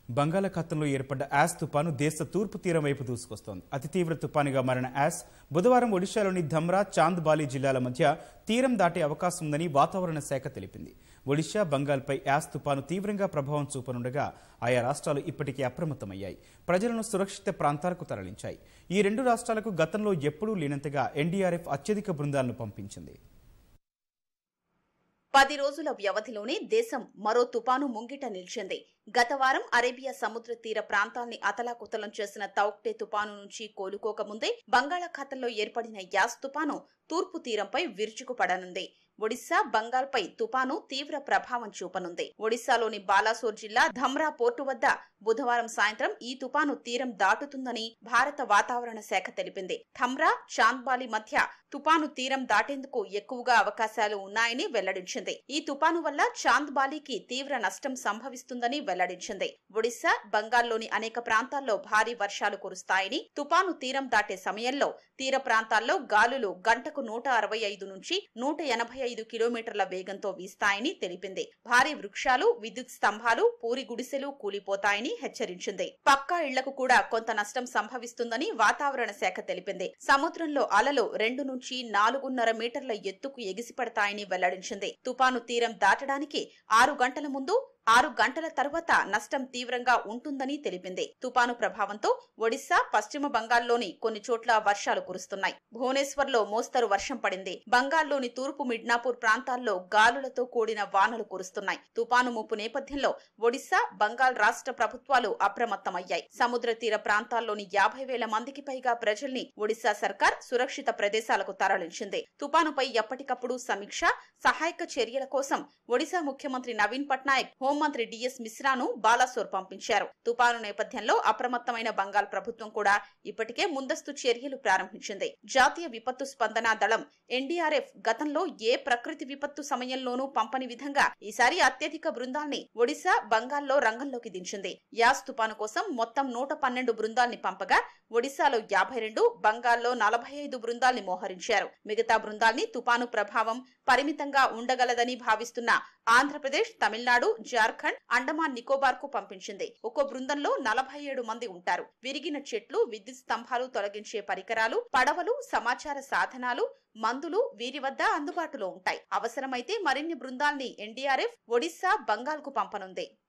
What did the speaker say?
బంగాళాఖాతంలో ఏర్పడ్డ యాస్ తుపాను దేశ తూర్పు తీరం వైపు దూసుకొస్తోంది అతి తీవ్ర తుపానుగా మారిన యాస్ బుధవారం ఒడిశాలోని ధమ్రా చాంద్బాలి జిల్లాల మధ్య తీరం దాటే అవకాశం ఉందని వాతావరణ శాఖ తెలిపింది ఒడిశా బంగాల్పై యాస్ తుపాను తీవ్రంగా ప్రభావం చూపనుండగా ఆయా రాష్ట్రాలు ఇప్పటికే అప్రమత్తమయ్యాయి ప్రజలను సురక్షిత ప్రాంతాలకు తరలించాయి ఈ రెండు రాష్ట్రాలకు గతంలో ఎప్పుడూ లేనంతగా ఎన్డీఆర్ఎఫ్ అత్యధిక బృందాలను పంపించింది పది రోజుల వ్యవధిలోనే దేశం మరో తుపాను ముంగిట నిలిచింది గత వారం అరేబియా సముద్ర తీర ప్రాంతాల్ని అతలాకుతలం చేసిన తౌక్టే తుపాను నుంచి కోలుకోకముందే బంగాళాఖాతంలో ఏర్పడిన యాస్ తుపాను తూర్పు తీరంపై విరుచుకుపడనుంది ఒడిశా బంగాల్పై తుపాను తీవ్ర ప్రభావం చూపనుంది ఒడిశాలోని బాలాసోర్ జిల్లా ధమ్రా పోర్టు వద్ద బుధవారం సాయంత్రం ఈ తుపాను తీరం దాటుతుందని భారత వాతావరణ శాఖ తెలిపింది ధమ్రా చాంద్బాలి మధ్య తుపాను తీరం దాటేందుకు ఎక్కువగా అవకాశాలు ఉన్నాయని వెల్లడించింది ఈ తుపాను వల్ల చాంద్బాలికి తీవ్ర నష్టం సంభవిస్తుందని వెల్లడించింది ఒడిశా బంగాల్లోని అనేక ప్రాంతాల్లో భారీ వర్షాలు కురుస్తాయని తుపాను తీరం దాటే సమయంలో తీర ప్రాంతాల్లో గాలులు గంటకు నూట అరవై ఐదు నుంచి నూట ఎనభై ఐదు కిలోమీటర్ల వేగంతో వీస్తాయని తెలిపింది భారీ వృక్షాలు విద్యుత్ స్తంభాలు పూరి గుడిసెలు కూలిపోతాయని హెచ్చరించింది పక్కా ఇళ్లకు కూడా కొంత నష్టం సంభవిస్తుందని వాతావరణ శాఖ తెలిపింది సముద్రంలో అలలు రెండు నుంచి నాలుగున్నర మీటర్ల ఎత్తుకు ఎగిసిపడతాయని వెల్లడించింది తుపాను తీరం దాటడానికి ఆరు గంటల ముందు ఆరు గంటల తర్వాత నష్టం తీవ్రంగా ఉంటుందని తెలిపింది తుపాను ప్రభావంతో ఒడిశా పశ్చిమ బంగాల్లోని కొన్ని చోట్ల వర్షాలు కురుస్తున్నాయి భువనేశ్వర్లో మోస్తరు వర్షం పడింది బంగాల్లోని తూర్పు మిడ్నాపూర్ ప్రాంతాల్లో గాలులతో కూడిన వానలు కురుస్తున్నాయి తుపాను ముప్పు నేపథ్యంలో ఒడిశా బంగాల్ రాష్ట్ర ప్రభుత్వాలు అప్రమత్తమయ్యాయి సముద్ర తీర ప్రాంతాల్లోని యాభై వేల మందికి పైగా ప్రజల్ని ఒడిశా సర్కార్ సురక్షిత ప్రదేశాలకు తరలించింది తుపానుపై ఎప్పటికప్పుడు సమీక్ష సహాయక చర్యల కోసం ఒడిశా ముఖ్యమంత్రి నవీన్ పట్నాయక్ హోంమంత్రి డిఎస్ మిశ్రాను బాలాసోర్ పంపించారు తుపాను నేపథ్యంలో అప్రమత్తమైన బంగాల్ ప్రభుత్వం కూడా ఇప్పటికే ముందస్తు చర్యలు ప్రారంభించింది జాతీయ విపత్తు స్పందన దళం ఎన్డీఆర్ఎఫ్ గతంలో ఏ ప్రకృతి విపత్తు సమయంలోనూ పంపని విధంగా ఈసారి అత్యధిక బృందాల్ని ఒడిశా బంగాల్లో రంగంలోకి దించింది యాస్ తుపాను కోసం మొత్తం నూట పన్నెండు బృందాల్ని పంపగా ఒడిశాలో యాభై రెండు బంగాల్లో నలభై ఐదు బృందాల్ని మోహరించారు మిగతా బృందాల్ని తుపాను ప్రభావం పరిమితంగా ఉండగలదని భావిస్తున్న ఆంధ్రప్రదేశ్ తమిళనాడు జార్ఖండ్ అండమాన్ నికోబార్ కు పంపించింది ఒక్కో బృందంలో నలభై ఏడు మంది ఉంటారు విరిగిన చెట్లు విద్యుత్ స్తంభాలు తొలగించే పరికరాలు పడవలు సమాచార సాధనాలు మందులు వీరి వద్ద అందుబాటులో ఉంటాయి అవసరమైతే మరిన్ని బృందాల్ని ఎన్డీఆర్ఎఫ్ ఒడిశా బంగాల్ కు పంపనుంది